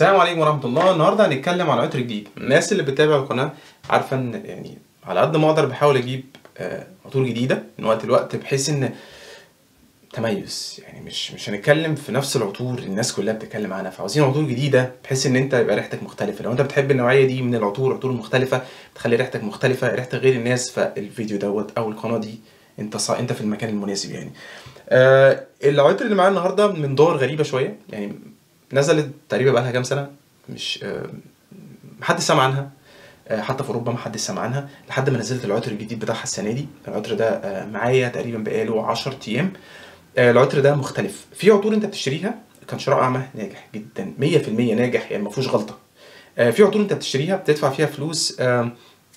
السلام عليكم ورحمة الله النهاردة هنتكلم على عطر جديد الناس اللي بتتابع القناة عارفة ان يعني على قد ما اقدر بحاول اجيب آه، عطور جديدة من وقت لوقت بحيث ان تميز يعني مش مش هنتكلم في نفس العطور اللي الناس كلها بتتكلم عنها فعاوزين عطور جديدة بحيث ان انت يبقى ريحتك مختلفة لو انت بتحب النوعية دي من العطور عطور مختلفة تخلي ريحتك مختلفة ريحتك غير الناس فالفيديو دوت او القناة دي انت صا... انت في المكان المناسب يعني آه العطر اللي معانا النهارده من دور غريبة شوية يعني نزلت تقريبا بقالها كام سنة مش آه، محدش سمع عنها آه، حتى في اوروبا محدش سمع عنها لحد ما نزلت العطر الجديد بتاعها السنه دي العطر ده آه، معايا تقريبا بقاله 10 ايام آه، العطر ده مختلف في عطور انت بتشتريها كان شراء اعمى ناجح جدا 100% ناجح يعني ما فيهوش غلطه آه، في عطور انت بتشتريها بتدفع فيها فلوس آم،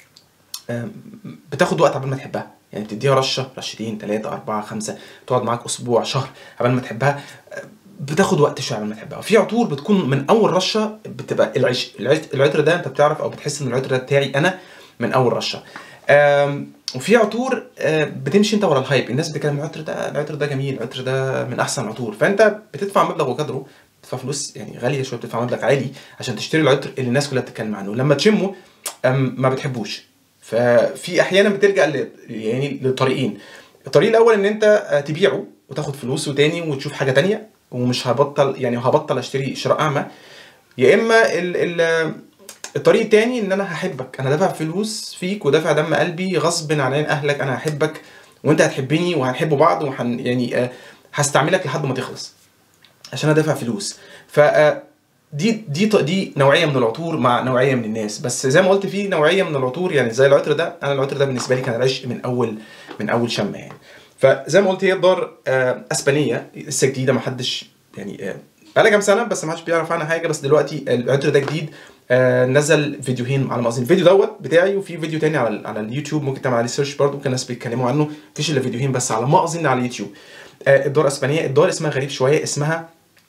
آم، بتاخد وقت قبل ما تحبها يعني بتديها رشه رشتين ثلاثه اربعه خمسه تقعد معاك اسبوع شهر قبل ما تحبها آه، بتاخد وقت شويه قبل ما تحبها في عطور بتكون من اول رشه بتبقى العش... العش... العطر ده انت بتعرف او بتحس ان العطر ده بتاعي انا من اول رشه آم، وفي عطور آه، بتمشي انت ورا الهايب الناس بتتكلم العطر ده العطر ده جميل العطر ده من احسن العطور فانت بتدفع مبلغ وقدره بتدفع فلوس يعني غاليه شويه بتدفع مبلغ عالي عشان تشتري العطر اللي الناس كلها بتتكلم عنه لما تشمه أم، ما بتحبوش ففي احيانا بتلجا ل... يعني لطريقين الطريق الاول ان انت آه، تبيعه وتاخد فلوسه تاني وتشوف حاجه تانية ومش هبطل يعني هبطل اشتري شراء اعمى يا اما ال... ال... الطريق التاني ان انا هحبك انا دافع فلوس فيك ودافع دم قلبي غصب عن عين اهلك انا هحبك وانت هتحبني وهنحب بعض وهن يعني آه، هستعملك لحد ما تخلص عشان انا دافع فلوس ف آه، دي دي دي نوعيه من العطور مع نوعيه من الناس بس زي ما قلت في نوعيه من العطور يعني زي العطر ده انا العطر ده بالنسبه لي كان العشق من اول من اول شمه يعني فزي ما قلت هي دار آه، اسبانيه لسه جديده ما حدش يعني آه، بقالها كام سنه بس ما حدش بيعرف عنها حاجه بس دلوقتي العطر ده جديد آه، نزل فيديوهين على ما اظن الفيديو دوت بتاعي وفي فيديو تاني على ال- على اليوتيوب ممكن تعمل عليه سيرش برضه ممكن الناس بيتكلموا عنه مفيش الا فيديوهين بس على ما اظن على اليوتيوب آه، الدار اسبانيه الدار اسمها غريب شويه اسمها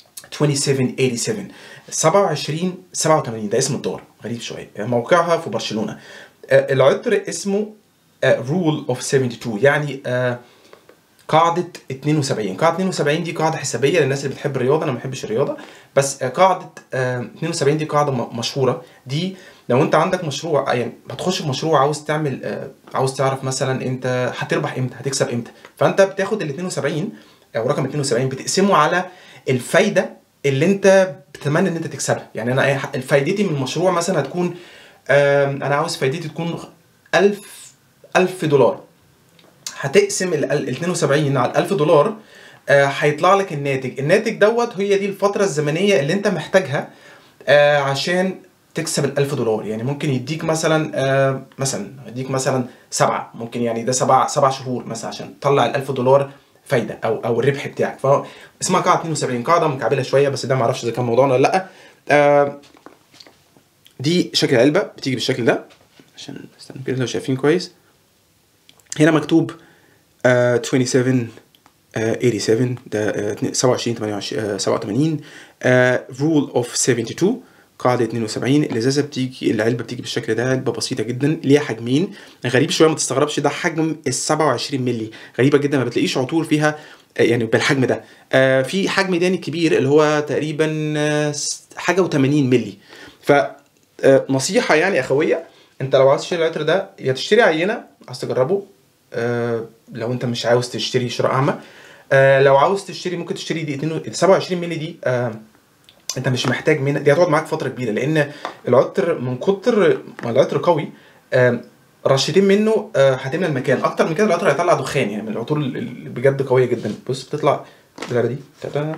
2787 27 87 ده اسم الدار غريب شويه موقعها في برشلونه آه، العطر اسمه رول اوف 72 يعني آه، قاعدة 72 قاعدة 72 دي قاعدة حسابية للناس اللي بتحب الرياضة أنا ما بحبش الرياضة بس آه، قاعدة آه، 72 دي قاعدة م- مشهورة دي لو أنت عندك مشروع يعني هتخش في مشروع عاوز تعمل آه، عاوز تعرف مثلا أنت هتربح إمتى هتكسب إمتى فأنت بتاخد ال 72 أو رقم 72 بتقسمه على الفايدة اللي أنت بتتمنى إن أنت تكسبها يعني أنا أي- فايدتي من المشروع مثلا هتكون آم، أنا عاوز فايدتي تكون 1000 1000 دولار هتقسم ال ال 72 على ال 1000 دولار آه، هيطلع لك الناتج الناتج دوت هي دي الفترة الزمنية اللي انت محتاجها آه، عشان تكسب ال 1000 دولار يعني ممكن يديك مثلا آه، مثلا يديك مثلا سبعة ممكن يعني ده سبع سبع شهور مثلا عشان تطلع ال 1000 دولار فايدة او او الربح بتاعك فاسمها قاعدة 72 قاعدة مكعبلة شوية بس ده معرفش اذا كان موضوعنا ولا لا آه، دي شكل علبة بتيجي بالشكل ده عشان استنى كده لو شايفين كويس هنا مكتوب آه، 27 آه، 87 ده آه، 27 28 آه، 87 رول اوف 72 قاعدة 72 الازازة بتيجي العلبة بتيجي بالشكل ده علبة بسيطة جدا ليها حجمين غريب شوية ما تستغربش ده حجم ال 27 مللي غريبة جدا ما بتلاقيش عطور فيها آه، يعني بالحجم ده آه، في حجم تاني كبير اللي هو تقريبا آه، س- حاجة و80 مللي ف آه، نصيحة يعني أخوية أنت لو عاوز تشتري العطر ده يا تشتري عينة عاوز تجربه آه، لو أنت مش عاوز تشتري شراء أعمى آه، لو عاوز تشتري ممكن تشتري دي 2 ال 27 مللي دي آه، انت مش محتاج منها دي هتقعد معاك فتره كبيره لان العطر من كتر ما العطر قوي آم، رشتين منه آه، هتملى المكان اكتر من كده العطر هيطلع دخان يعني من العطور اللي بجد قويه جدا بص بتطلع بالعلبه دي تاتا.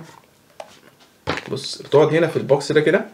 بص بتقعد هنا في البوكس ده كده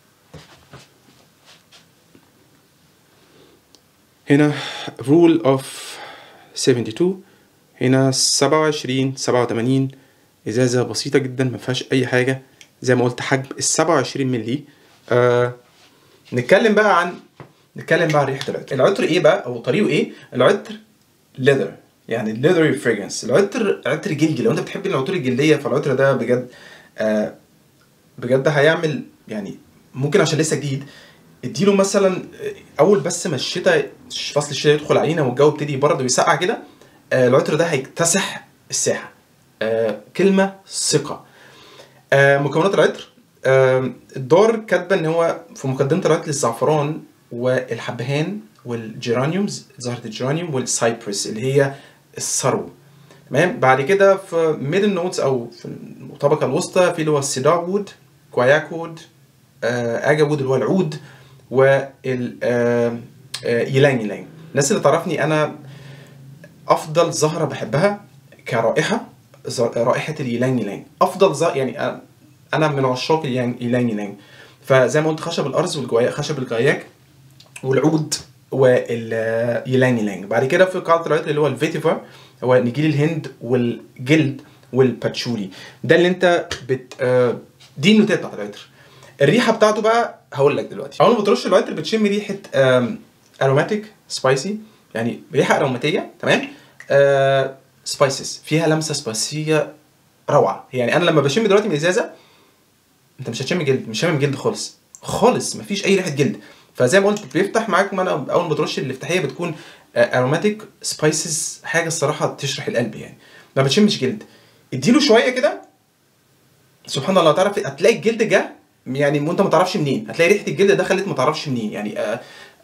هنا رول اوف 72 هنا 27 87 ازازه بسيطه جدا ما فيهاش اي حاجه زي ما قلت حجم ال 27 مللي آه نتكلم بقى عن نتكلم بقى عن ريحه العطر العطر ايه بقى او طريقه ايه العطر ليذر يعني ليذري فريجرنس العطر عطر جلدي لو انت بتحب العطور الجلديه فالعطر ده بجد آه بجد هيعمل يعني ممكن عشان لسه جديد اديله مثلا اول بس ما الشتاء فصل الشتاء يدخل علينا والجو يبتدي يبرد ويسقع كده آه، العطر ده هيكتسح الساحه آه، كلمه ثقه آه، مكونات العطر آم، الدار كاتبه ان هو في مقدمه العطر الزعفران والحبهان والجيرانيومز زهره الجيرانيوم والسايبرس اللي هي الثرو تمام بعد كده في ميدل نوتس او في الطبقه الوسطى في اللي هو السيدار وود كواياك وود آه، اجا وود اللي هو العود وال آه، آه، يلانج يلانج الناس اللي تعرفني انا افضل زهره بحبها كرائحه ز- رائحه اليلانج يلانج افضل زهره يعني أنا- انا من عشاق اليلانج يلانج يلانج فزي ما قلت خشب الارز والجوايا خشب الجواياك والعود واليلانج يلانج بعد كده في قاعده العطر اللي هو الفيتيفا هو نجيل الهند والجلد والباتشولي ده اللي انت بت آه، دي النوتات بتاعت العطر الريحه بتاعته بقى هقول لك دلوقتي اول ما بترش العطر بتشم ريحه اروماتيك سبايسي يعني ريحه اروماتيه تمام سبايسز فيها لمسه سبايسيه روعه يعني انا لما بشم دلوقتي من الازازه انت مش هتشم جلد مش شامم جلد خالص خالص مفيش اي ريحه جلد فزي ما قلت بيفتح معاك ما انا اول ما ترش الافتتاحيه بتكون اروماتيك سبايسز حاجه الصراحه تشرح القلب يعني ما بتشمش جلد اديله شويه كده سبحان الله تعرف هتلاقي الجلد جه يعني وانت ما تعرفش منين هتلاقي ريحه الجلد دخلت ما تعرفش منين يعني آه،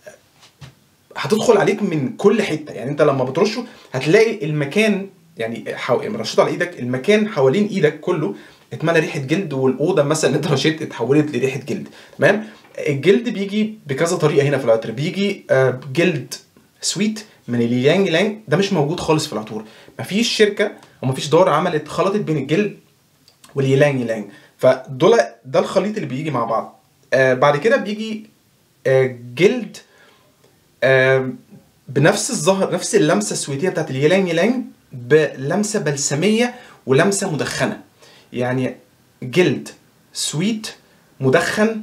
هتدخل عليك من كل حته يعني انت لما بترشه هتلاقي المكان يعني حو... يعني رشيت على ايدك المكان حوالين ايدك كله اتملى ريحه جلد والاوضه مثلا اللي انت رشيت اتحولت لريحه جلد تمام الجلد بيجي بكذا طريقه هنا في العطر بيجي آه، جلد سويت من اليانج لانج ده مش موجود خالص في العطور مفيش شركه او مفيش دار عملت خلطت بين الجلد واليلانج يلانج فدول ده الخليط اللي بيجي مع بعض آه بعد كده بيجي آه جلد آه بنفس الظهر نفس اللمسه السويتيه بتاعت اليلانج يلانج بلمسه بلسميه ولمسه مدخنه يعني جلد سويت مدخن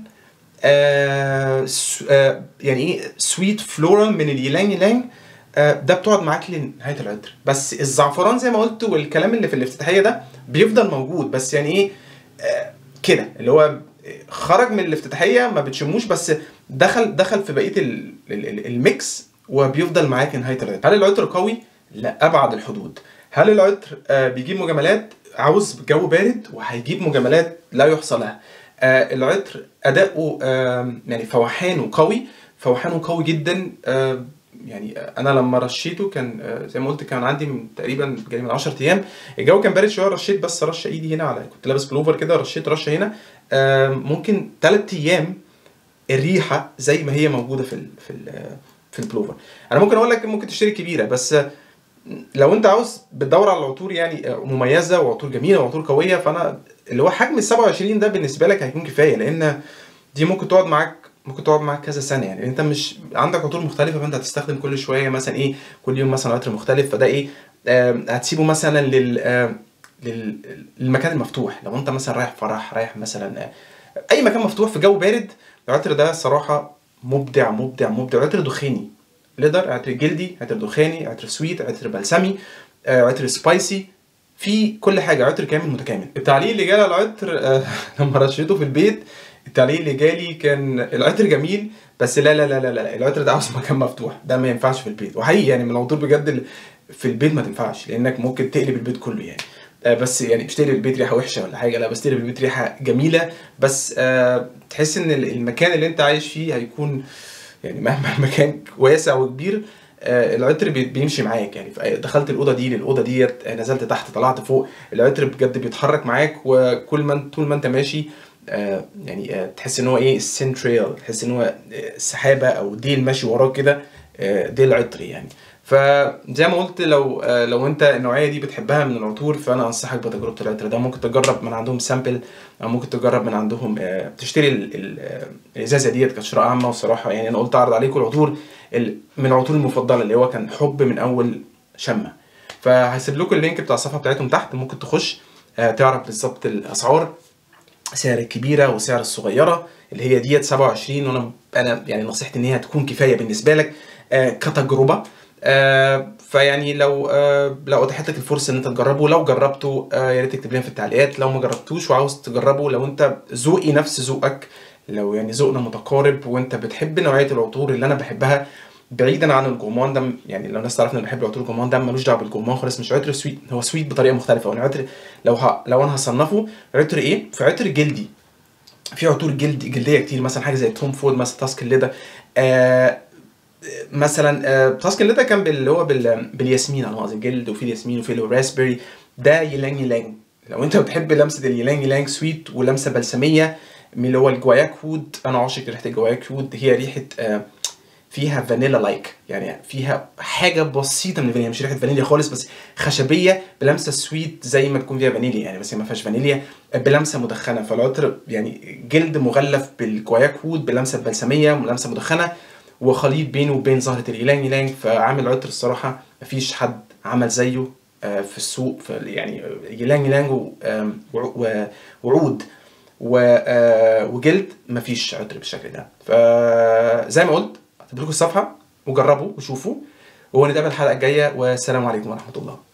آه س- آه يعني ايه سويت فلورال من اليلانج يلانج آه ده بتقعد معاك لنهايه العطر بس الزعفران زي ما قلت والكلام اللي في الافتتاحيه ده بيفضل موجود بس يعني ايه آه كده اللي هو خرج من الافتتاحيه ما بتشموش بس دخل دخل في بقيه ال- ال- ال- الميكس وبيفضل معاك لنهايه العطر هل العطر قوي لا ابعد الحدود هل العطر آه بيجيب مجاملات عاوز جو بارد وهيجيب مجاملات لا يحصى لها آه العطر اداؤه آه يعني فوحانه قوي فوحانه قوي جدا آه يعني انا لما رشيته كان آه، زي ما قلت كان عندي من تقريبا جاي من 10 ايام الجو كان بارد شويه رشيت بس رشه ايدي هنا على كنت لابس بلوفر كده رشيت رشه هنا آه، ممكن 3 ايام الريحه زي ما هي موجوده في ال في ال في البلوفر انا ممكن اقول لك ممكن تشتري كبيره بس لو انت عاوز بتدور على عطور يعني مميزه وعطور جميله وعطور قويه فانا اللي هو حجم ال 27 ده بالنسبه لك هيكون كفايه لان دي ممكن تقعد معاك ممكن تقعد معاك كذا سنه يعني انت مش عندك عطور مختلفه فانت هتستخدم كل شويه مثلا ايه كل يوم مثلا عطر مختلف فده ايه آم، هتسيبه مثلا لل آم، لل- للمكان المفتوح لو انت مثلا رايح فرح رايح مثلا آه، اي مكان مفتوح في جو بارد العطر ده صراحه مبدع مبدع مبدع عطر دخاني ليدر عطر جلدي عطر دخاني عطر سويت عطر بلسمي آه، عطر سبايسي في كل حاجه عطر كامل متكامل التعليق اللي جالي على العطر آه، لما رشيته في البيت التعليق اللي جالي كان العطر جميل بس لا لا لا لا لا العطر ده عاوز مكان مفتوح ده ما ينفعش في البيت وحقيقي يعني من العطور بجد اللي في البيت ما تنفعش لانك ممكن تقلب البيت كله يعني آه، بس يعني مش تقلب البيت ريحه وحشه ولا حاجه لا بس تقلب البيت ريحه جميله بس آه، تحس ان المكان اللي انت عايش فيه هيكون يعني مهما المكان واسع وكبير آه، العطر بي- بيمشي معاك يعني ف- دخلت الاوضه دي للاوضه ديت آه، نزلت تحت طلعت فوق العطر بجد بيتحرك معاك وكل ما انت- طول ما انت ماشي آه، يعني آه، تحس ان هو ايه السنتريال تحس ان هو آه، سحابه او ديل ماشي وراك كده آه، ديل عطري يعني فزي ما قلت لو آه، لو انت النوعيه دي بتحبها من العطور فانا انصحك بتجربه العطر ده ممكن تجرب من عندهم سامبل او ممكن تجرب من عندهم آه، تشتري ال- ال- آه، الازازه ديت كشراء عامه وصراحه يعني انا قلت اعرض عليكم العطور ال- من العطور المفضله اللي هو كان حب من اول شمه فهسيب لكم اللينك بتاع الصفحه بتاعتهم تحت ممكن تخش آه، تعرف بالظبط الاسعار سعر الكبيره وسعر الصغيره اللي هي ديت 27 وانا انا يعني نصيحتي ان هي تكون كفايه بالنسبه لك آه كتجربه آه فيعني لو آه لو اتاحت لك الفرصه ان انت تجربه لو جربته آه يا ريت تكتب لنا في التعليقات لو ما جربتوش وعاوز تجربه لو انت ذوقي نفس ذوقك لو يعني ذوقنا متقارب وانت بتحب نوعيه العطور اللي انا بحبها بعيدا عن الجومان ده يعني لو الناس تعرف ان انا بحب عطور الجومان ده ملوش دعوه بالجومان خالص مش عطر سويت هو سويت بطريقه مختلفه هو عطر لو ه... لو انا هصنفه عطر ايه في عطر جلدي في عطور جلد جلديه كتير مثلا حاجه زي توم فورد مثلا تاسك الليدا آه مثلا آه تاسك الليدا كان اللي هو بال... بالياسمين على ما اظن جلد وفي الياسمين وفي الراسبري ده يلانج يلانج لو انت بتحب لمسه اليلانج يلانج سويت ولمسه بلسميه من اللي هو الجواياك وود انا عاشق ريحه الجواياك وود هي ريحه آه فيها فانيلا لايك يعني فيها حاجه بسيطه من الفانيليا مش ريحه فانيليا خالص بس خشبيه بلمسه سويت زي ما تكون فيها فانيليا يعني بس هي ما فيهاش فانيليا بلمسه مدخنه فالعطر يعني جلد مغلف بالجواياك وود بلمسه بلسميه ولمسه مدخنه وخليط بينه وبين زهره اليلانج يلانج فعامل عطر الصراحه مفيش حد عمل زيه آه، في السوق في يعني يلانج يلانج و- آم، وع- و- وعود و- آه، وجلد مفيش عطر بالشكل ده فزي ما قلت هتبقى لكم الصفحه وجربوا وشوفوا ونتقابل الحلقه الجايه والسلام عليكم ورحمه الله